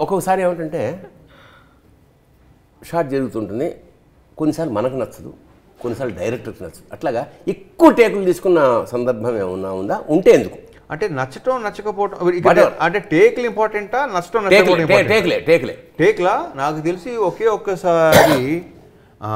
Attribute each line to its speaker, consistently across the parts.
Speaker 1: ఒక్కొక్కసారి ఏమిటంటే షాట్ జరుగుతుంటుంది కొన్నిసార్లు మనకు నచ్చదు కొన్నిసార్లు డైరెక్టర్కి నచ్చదు అట్లాగా ఎక్కువ టేకులు తీసుకున్న సందర్భం ఏమన్నా ఉందా ఉంటే ఎందుకు
Speaker 2: అంటే నచ్చటం నచ్చకపోవటం ఇక్కడ
Speaker 1: Whatever.
Speaker 2: అంటే టేక్లు ఇంపార్టెంటా నచ్చటం
Speaker 1: టేకులే
Speaker 2: నచ్చకపోవడం
Speaker 1: టే-
Speaker 2: important?
Speaker 1: టేకులే టేకులే
Speaker 2: టేక్లా నాకు తెలిసి ఒకే ఒక్కసారి ఆ,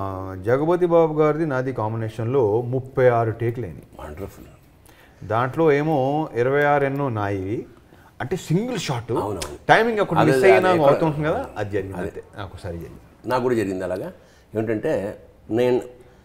Speaker 2: జగపతి బాబు గారిది నాది కాంబినేషన్లో ముప్పై ఆరు టేక్లేని
Speaker 1: వండర్ఫుల్
Speaker 2: దాంట్లో ఏమో ఇరవై ఆరు ఎన్నో నాయి అంటే సింగిల్ షాట్
Speaker 1: అవునవును.
Speaker 2: టైమింగ్ ఒకటి
Speaker 1: అదే,
Speaker 2: మిస్
Speaker 1: అదే,
Speaker 2: అయినా
Speaker 1: ఎక్కడ-
Speaker 2: అవుతుంటుంది కదా అది జరిగింది అంతే నాకు ఒకసారి జరిగింది
Speaker 1: నాకు కూడా జరిగింది అలాగా ఏమిటంటే నేను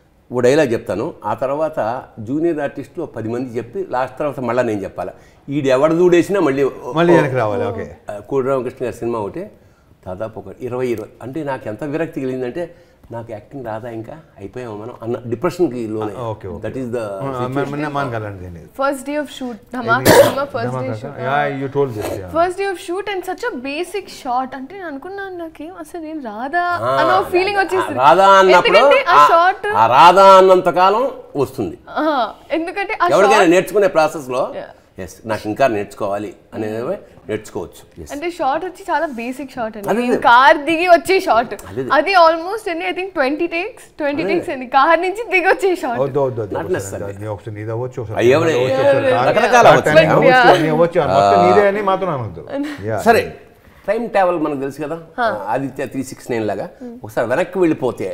Speaker 1: ఓ డైలాగ్ చెప్తాను ఆ తర్వాత జూనియర్ ఆర్టిస్టులు ఓ పది మంది చెప్పి లాస్ట్ తర్వాత మళ్ళీ నేను చెప్పాలి ఈడు ఎవడు దూడేసినా మళ్ళీ
Speaker 2: మళ్ళీ వెనక్కి రావాలి ఓకే
Speaker 1: కోడి రామకృష్ణ గారి సినిమా ఒకటి దాదాపు ఒక ఇరవై ఇరవై అంటే నాకు ఎంత విరక్తి కలిగిందంటే నాకు యాక్టింగ్ రాదా ఇంకా అయిపోయాము మనం అన్న డిప్రెషన్కి loan
Speaker 2: okay, okay.
Speaker 1: That is the
Speaker 2: మనకు అలాంటిది ఏం లేదు
Speaker 3: first day of shoot Dhamaka సినిమా first day shoot
Speaker 2: you told this
Speaker 3: first day of shoot and such a basic shot అంటే నేను అనుకున్నాను నాకేం అసలు ఏం రాదా అన్న ఫీలింగ్ వచ్చేసింది
Speaker 1: రాధా అన్నప్పుడు
Speaker 3: ఎందుకంటే ఆ
Speaker 1: ఆ-
Speaker 3: షాట్
Speaker 1: ఆ రాధా అన్నంత కాలం వస్తుంది
Speaker 3: ఎందుకంటే ఆ
Speaker 1: ఎవరికైనా
Speaker 3: షాట్
Speaker 1: నేర్చుకునే ప్రాసెస్లో
Speaker 3: Yeah.
Speaker 1: ఎస్ నాకు ఇంకా నేర్చుకోవాలి అనేది నేర్చుకోవచ్చు Yes.
Speaker 3: అంటే షాట్ వచ్చి చాలా బేసిక్ షాట్
Speaker 1: అదే,
Speaker 3: అండి
Speaker 1: అదే.
Speaker 3: కార్ దిగి వచ్చే షాట్
Speaker 1: అదే.
Speaker 3: అది ఆల్మోస్ట్ ఎన్ని I think twenty takes twenty takes అండి కార్ నుంచి దిగి వచ్చే షాట్
Speaker 2: వద్దు వద్దు వద్దు
Speaker 1: Not
Speaker 2: ఒకసారి
Speaker 1: necessary.
Speaker 2: నీ ఒకసారి నీది అవ్వచ్చు ఒకసారి
Speaker 1: అయ్యో,
Speaker 2: నాది అవ్వచ్చు,
Speaker 1: yeah,
Speaker 2: ఒకసారి
Speaker 1: yeah,
Speaker 2: కాదు.
Speaker 1: రకరకాల
Speaker 2: ఆ
Speaker 1: అవ్వచ్చు.
Speaker 2: time
Speaker 3: But
Speaker 2: అవ్వచ్చు,
Speaker 3: yeah.
Speaker 2: అన్నీ అవ్వచ్చు అది మొత్తం నీదే అని మాత్రం అనవద్దు Yeah.
Speaker 1: సరే టైం ట్రావెల్ మనకు తెలుసు కదా ఆదిత్య త్రీ సిక్స్ నైన్ లాగా ఒకసారి వెనక్కి వెళ్ళిపోతే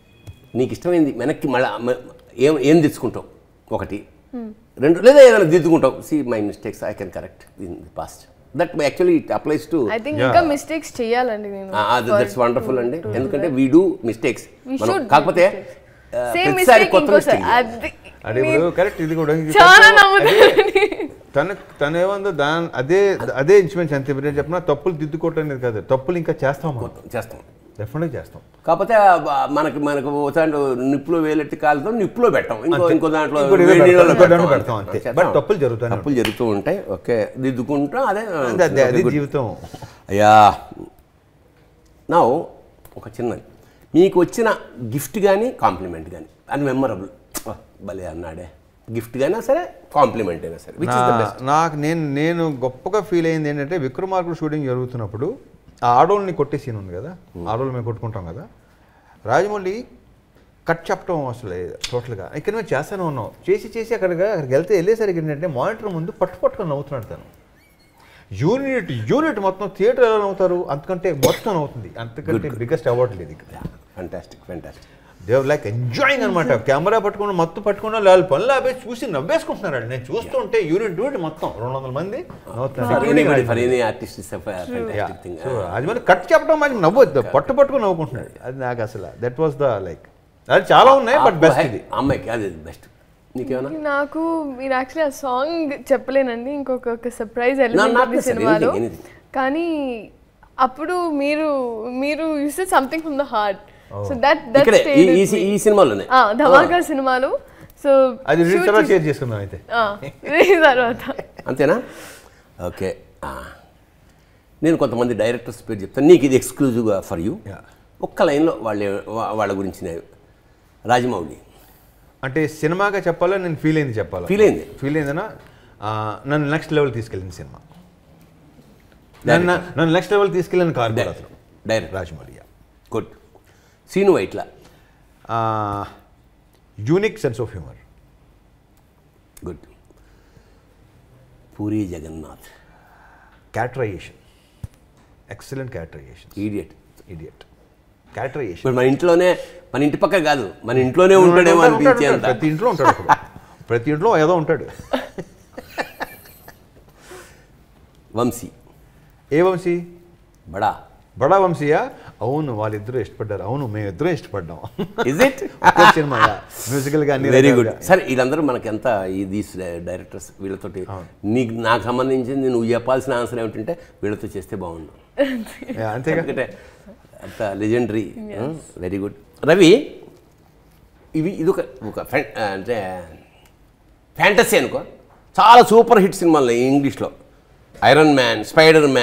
Speaker 1: నీకు ఇష్టమైంది వెనక్కి మళ్ళీ ఏం ఏం తెచ్చుకుంటావు ఒకటి రెండు లేదా ఏదైనా దిద్దుకుంటావు see my mistakes I can correct in the past that actually it applies to
Speaker 3: I think
Speaker 2: Yeah.
Speaker 3: ఇంకా మిస్టేక్స్ చేయాలండి నేను
Speaker 1: దట్స్ వండర్ఫుల్ అండి ఎందుకంటే వీ డూ మిస్టేక్స్
Speaker 3: We
Speaker 1: మనం
Speaker 3: should do
Speaker 1: కాకపోతే
Speaker 3: mistakes.
Speaker 1: ఆ,
Speaker 3: సేమ్
Speaker 1: ప్రతిసారి
Speaker 3: మిస్టేక్
Speaker 1: కొత్త
Speaker 3: ఇంకోసారి
Speaker 1: mistake
Speaker 3: అది
Speaker 2: అదే ఇప్పుడు కరెక్ట్ ఇది కూడా ఇది
Speaker 3: చాలా
Speaker 2: correct.
Speaker 3: నమ్ముతానండి
Speaker 2: తన తను ఏముందో దాని అదే అదే ఇన్స్ట్రుమెంట్స్ ఎంత ఇప్పుడు నేను చెప్పిన తప్పులు దిద్దుకోవటం అనేది కాదు తప్పులు ఇంకా చేస్తాం మనం
Speaker 1: చేస్తాం
Speaker 2: డెఫినెట్గా చేస్తాం
Speaker 1: కాకపోతే ఆ బ- మనకి మనకు ఒకసారి నిప్పులో వేలెట్టి కాలుతో నిప్పులో పెట్టాం ఇంకో
Speaker 2: అంతే.
Speaker 1: ఇంకో దాంట్లో
Speaker 2: ఇంకోటి ఏదో
Speaker 1: వేడి
Speaker 2: పెడతాం,
Speaker 1: నీళ్ళలో
Speaker 2: ఇంకో దాంట్లో
Speaker 1: పెడతాం.
Speaker 2: పెడతాం అంతే.
Speaker 1: చేస్తాం.
Speaker 2: But తప్పులు జరుగుతూనే
Speaker 1: తప్పులు జరుగుతూ ఉంటాయి ఓకే దిద్దుకుంటాం అదే
Speaker 2: అంతే, అదే అది
Speaker 1: good.
Speaker 2: జీవితం
Speaker 1: అయ్యా నా ఒక చిన్నది మీకు వచ్చిన గిఫ్ట్ కానీ కాంప్లిమెంట్ కానీ అది మెమరబుల్ భలే అన్నాడే గిఫ్ట్ అయినా సరే కాంప్లిమెంట్ అయినా సరే విచ్ ఇస్ ద
Speaker 2: నా-
Speaker 1: బెస్ట్
Speaker 2: నాకు నేను నేను గొప్పగా ఫీల్ అయింది ఏంటంటే విక్రమార్కుడు షూటింగ్ జరుగుతున్నప్పుడు ఆ ఆడోళ్ళని కొట్టే సీన్ ఉంది కదా ఆడోళ్ళు మేము కొట్టుకుంటాం కదా రాజమౌళి కట్ చెప్పడం అసలు లేదు టోటల్గా ఇక్కడ మేము చేస్తానే ఉన్నాం చేసి చేసి అక్కడికి అక్కడికి వెళ్తే వెళ్ళేసరికి ఏంటంటే మానిటర్ ముందు పట్టు పట్టుకొని నవ్వుతున్నాడు తను యూనిట్ యూనిట్ మొత్తం థియేటర్ ఎలా నవ్వుతారు అంతకంటే మొత్తం నవ్వుతుంది అంతకంటే బిగ్గెస్ట్ అవార్డు లేదు ఇక్కడ
Speaker 1: fantastic fantastic
Speaker 2: Dev like enjoying అనమాట కెమెరా పట్టుకుని మొత్తం పట్టుకుని వాళ్ళు పనులు ఆపేసి చూసి నవ్వేసుకుంటున్నారు నేను చూస్తుంటే యూనిట్ యూనిట్ మొత్తం రెండు వందల మంది నవ్వుతున్నారు
Speaker 1: for any artist is fantastic thing
Speaker 2: so అది మరి కట్ చెప్పడం మనకి నవ్వొద్దు పట్టు పట్టుకుని నవ్వుకుంటున్నాడు అది నాకు అసలు దట్ వాస్ ద లైక్ అది చాలా ఉన్నాయి బట్ బెస్ట్ ఇది
Speaker 1: అమ్మాయికి అది బెస్ట్ నీకేమన్నా
Speaker 3: నాకు మీరు యాక్చువల్లీ ఆ సాంగ్ చెప్పలేనండి ఇంకొక ఒక సర్ప్రైజ్
Speaker 1: not
Speaker 3: ఎలిమెంట్ ఉంది
Speaker 1: necessary,
Speaker 3: సినిమాలో
Speaker 1: anything, anything.
Speaker 3: కానీ అప్పుడు మీరు మీరు use something from the heart so that that
Speaker 1: ఇక్కడే ఈ- ఈ సి- ఈ సినిమాలోనే
Speaker 3: ధమాకా సినిమాలో సో
Speaker 2: అది రిలీజ్ తర్వాత షేర్ చేసుకుందాం అయితే
Speaker 3: తర్వాత
Speaker 1: అంతేనా ఓకే ఆ. నేను కొంతమంది డైరెక్టర్స్ పేరు చెప్తాను నీకు ఇది ఎక్స్క్లూజివ్గా ఫర్ యూ
Speaker 2: Yeah.
Speaker 1: ఒక్క లైన్లో వాళ్ళ వా- వాళ్ళ గురించి నేను రాజమౌళి
Speaker 2: అంటే సినిమాగా చెప్పాలా నేను ఫీల్ అయింది చెప్పాలా
Speaker 1: Feel అయింది.
Speaker 2: ఫీల్ అయిందనా ఆ, నన్ను నెక్స్ట్ లెవెల్ తీసుకెళ్ళింది సినిమా నన్ను నన్ను నెక్స్ట్ లెవెల్ తీసుకెళ్ళిన కార్ కూడా అసలు
Speaker 1: direct
Speaker 2: Rajamouli
Speaker 1: good Sreenu Vaitla
Speaker 2: unique sense of humour
Speaker 1: good Puri Jagannadh
Speaker 2: characterisation excellent characterisation
Speaker 1: idiot
Speaker 2: idiot characterisation
Speaker 1: ఇప్పుడు మన ఇంట్లోనే మన ఇంటి పక్క కాదు మన ఇంట్లోనే ఉంటాడేమో అనిపించేంత
Speaker 2: ప్రతి ఇంట్లో ఉంటాడు ఒకడు. ప్రతి ఇంట్లో ఏదో ఉంటాడు
Speaker 1: వంశీ
Speaker 2: ఏ వంశీ
Speaker 1: బడా
Speaker 2: బడా వంశీయా అవును వాళ్ళిద్దరూ ఇష్టపడ్డారు అవును మేము ఇద్దరం ఇష్టపడ్డాం
Speaker 1: ఇజ్ ఇట్
Speaker 2: ఒకే సినిమా మ్యూజికల్ గా అన్ని
Speaker 1: వెరీ గుడ్
Speaker 2: రకాలుగా.
Speaker 1: సరే వీళ్ళందరూ మనకి ఎంత ఈ దీస్ డైరెక్టర్స్ వీళ్ళతోటి నీకు నాకు సంబంధించింది నువ్వు చెప్పాల్సిన ఆన్సర్ ఏమిటంటే వీళ్ళతో చేస్తే బాగుండు
Speaker 2: యా, అంతేగా
Speaker 1: ఎందుకంటే అంత లెజెండరీ వెరీ గుడ్ రవి ఇవి ఇది ఒక ఒక ఫ్యాన్- అంటే ఫ్యాంటసీ అనుకో చాలా సూపర్ హిట్ సినిమాలు ఇంగ్లీష్లో ఐరన్ మ్యాన్ స్పైడర్ మ్యాన్